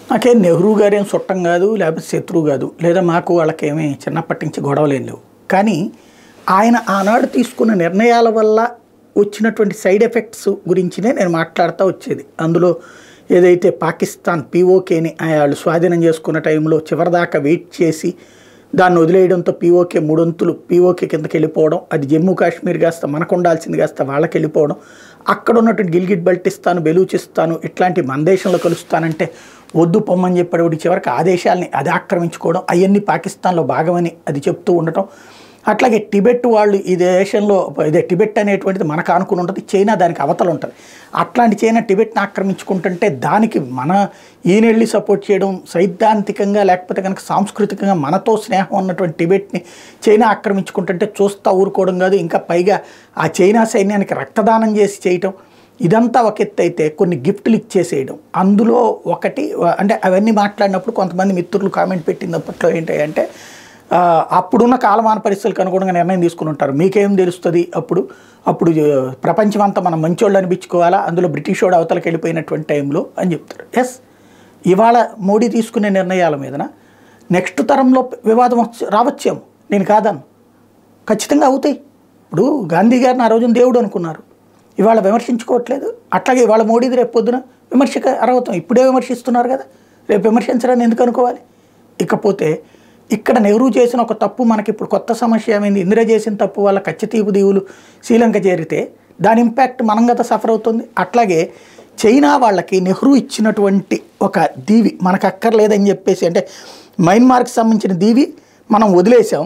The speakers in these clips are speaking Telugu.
నాకేం నెహ్రూ గారేం చుట్టం కాదు లేకపోతే శత్రువు కాదు లేదా మాకు వాళ్ళకేమీ చిన్నప్పటి నుంచి గొడవలేం లేవు కానీ ఆయన ఆనాడు తీసుకున్న నిర్ణయాల వల్ల వచ్చినటువంటి సైడ్ ఎఫెక్ట్స్ గురించినే నేను మాట్లాడుతూ వచ్చేది అందులో ఏదైతే పాకిస్తాన్ పీఓకేని వాళ్ళు స్వాధీనం చేసుకున్న టైంలో చివరిదాకా వెయిట్ చేసి దాన్ని వదిలేయడంతో పీఓకే మూడొంతులు పీఓకే కిందకి వెళ్ళిపోవడం అది జమ్మూ కాశ్మీర్ కాస్త మనకు ఉండాల్సింది కాస్త వాళ్ళకి వెళ్ళిపోవడం అక్కడ ఉన్నటువంటి గిల్గిట్ బల్టిస్తాను బెలూచిస్తాను ఇట్లాంటి మన దేశంలో కలుస్తానంటే వద్దు పొమ్మని చెప్పేవాడి చివరికి ఆదేశాలని అది ఆక్రమించుకోవడం అవన్నీ పాకిస్తాన్లో భాగమని అది చెప్తూ ఉండటం అట్లాగే టిబెట్ వాళ్ళు ఈ దేశంలో ఇదే టిబెట్ అనేటువంటిది మనకు ఆనుకుని ఉంటుంది చైనా దానికి అవతల ఉంటుంది అట్లాంటి చైనా టిబెట్ని ఆక్రమించుకుంటుంటే దానికి మన ఈయనెళ్ళి సపోర్ట్ చేయడం సైద్ధాంతికంగా లేకపోతే కనుక సాంస్కృతికంగా మనతో స్నేహం ఉన్నటువంటి టిబెట్ని చైనా ఆక్రమించుకుంటుంటే చూస్తా ఊరుకోవడం కాదు ఇంకా పైగా ఆ చైనా సైన్యానికి రక్తదానం చేసి చేయటం ఇదంతా ఒక ఎత్తు అయితే కొన్ని గిఫ్ట్లు ఇచ్చేసేయడం అందులో ఒకటి అంటే అవన్నీ మాట్లాడినప్పుడు కొంతమంది మిత్రులు కామెంట్ పెట్టినప్పట్లో ఏంటి అంటే ఆ, అప్పుడున్న కాలమాన పరిస్థితులకు అనుగుణంగా నిర్ణయం తీసుకుని ఉంటారు మీకేం తెలుస్తుంది అప్పుడు అప్పుడు ఆ, ప్రపంచం అంతా మనం మంచోళ్ళు అనిపించుకోవాలా అందులో బ్రిటిష్ వాడు అవతలకి వెళ్ళిపోయినటువంటి టైంలో అని చెప్తారు ఎస్ ఇవాళ మోడీ తీసుకునే నిర్ణయాల మీదన నెక్స్ట్ తరంలో వివాదం వచ్చి రావచ్చేమో నేను కాదను ఖచ్చితంగా అవుతాయి ఇప్పుడు గాంధీ గారిని ఆ రోజున దేవుడు అనుకున్నారు ఇవాళ విమర్శించుకోవట్లేదు అట్లాగే ఇవాళ మోడీది రేపు పొద్దున విమర్శక అర్హతం ఇప్పుడే విమర్శిస్తున్నారు కదా రేపు విమర్శించడాన్ని ఎందుకు అనుకోవాలి ఇకపోతే ఇక్కడ నెహ్రూ చేసిన ఒక తప్పు మనకి ఇప్పుడు కొత్త సమస్య ఏమైంది ఇందిర చేసిన తప్పు వల్ల కచ్చతీపు దీవులు శ్రీలంక చేరితే దాని ఇంపాక్ట్ మనం గత సఫర్ అవుతుంది అట్లాగే చైనా వాళ్ళకి నెహ్రూ ఇచ్చినటువంటి ఒక దీవి మనకు అక్కర్లేదని చెప్పేసి అంటే మయన్మార్కి సంబంధించిన దీవి మనం వదిలేసాం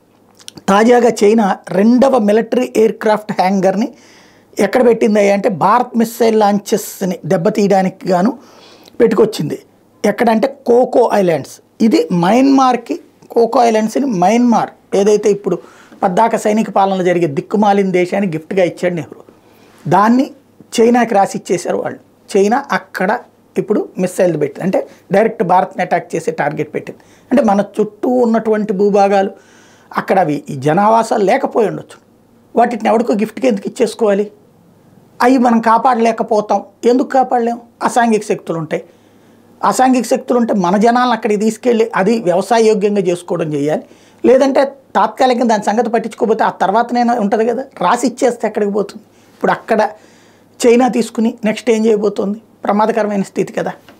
తాజాగా చైనా రెండవ మిలిటరీ ఎయిర్ క్రాఫ్ట్ హ్యాంగర్ని ఎక్కడ పెట్టింది అంటే భారత్ మిస్సైల్ లాంచెస్ని దెబ్బతీయడానికి గాను పెట్టుకొచ్చింది ఎక్కడంటే కోకో ఐలాండ్స్ ఇది మయన్మార్కి కోకో ఐలాండ్స్ని మయన్మార్ ఏదైతే ఇప్పుడు పద్దాక సైనిక పాలన జరిగే దిక్కుమాలిన దేశానికి గిఫ్ట్గా ఇచ్చాడు నెహ్రూ దాన్ని చైనాకి రాసి ఇచ్చేశారు వాళ్ళు చైనా అక్కడ ఇప్పుడు మిస్సైల్ పెట్టింది అంటే డైరెక్ట్ భారత్ని అటాక్ చేసే టార్గెట్ పెట్టింది అంటే మన చుట్టూ ఉన్నటువంటి భూభాగాలు అక్కడ అవి ఈ జనావాసాలు లేకపోయి ఉండొచ్చు వాటిని ఎవరికో గిఫ్ట్కి ఎందుకు ఇచ్చేసుకోవాలి అవి మనం కాపాడలేకపోతాం ఎందుకు కాపాడలేం అసాంఘిక శక్తులు ఉంటాయి అసాంఘిక శక్తులు ఉంటే మన జనాలను అక్కడికి తీసుకెళ్ళి అది వ్యవసాయ యోగ్యంగా చేసుకోవడం చేయాలి లేదంటే తాత్కాలికంగా దాని సంగతి పట్టించుకోకపోతే ఆ తర్వాతనైనా ఉంటుంది కదా రాసి ఇచ్చేస్తే ఎక్కడికి పోతుంది ఇప్పుడు అక్కడ చైనా తీసుకుని నెక్స్ట్ ఏం చేయబోతుంది ప్రమాదకరమైన స్థితి కదా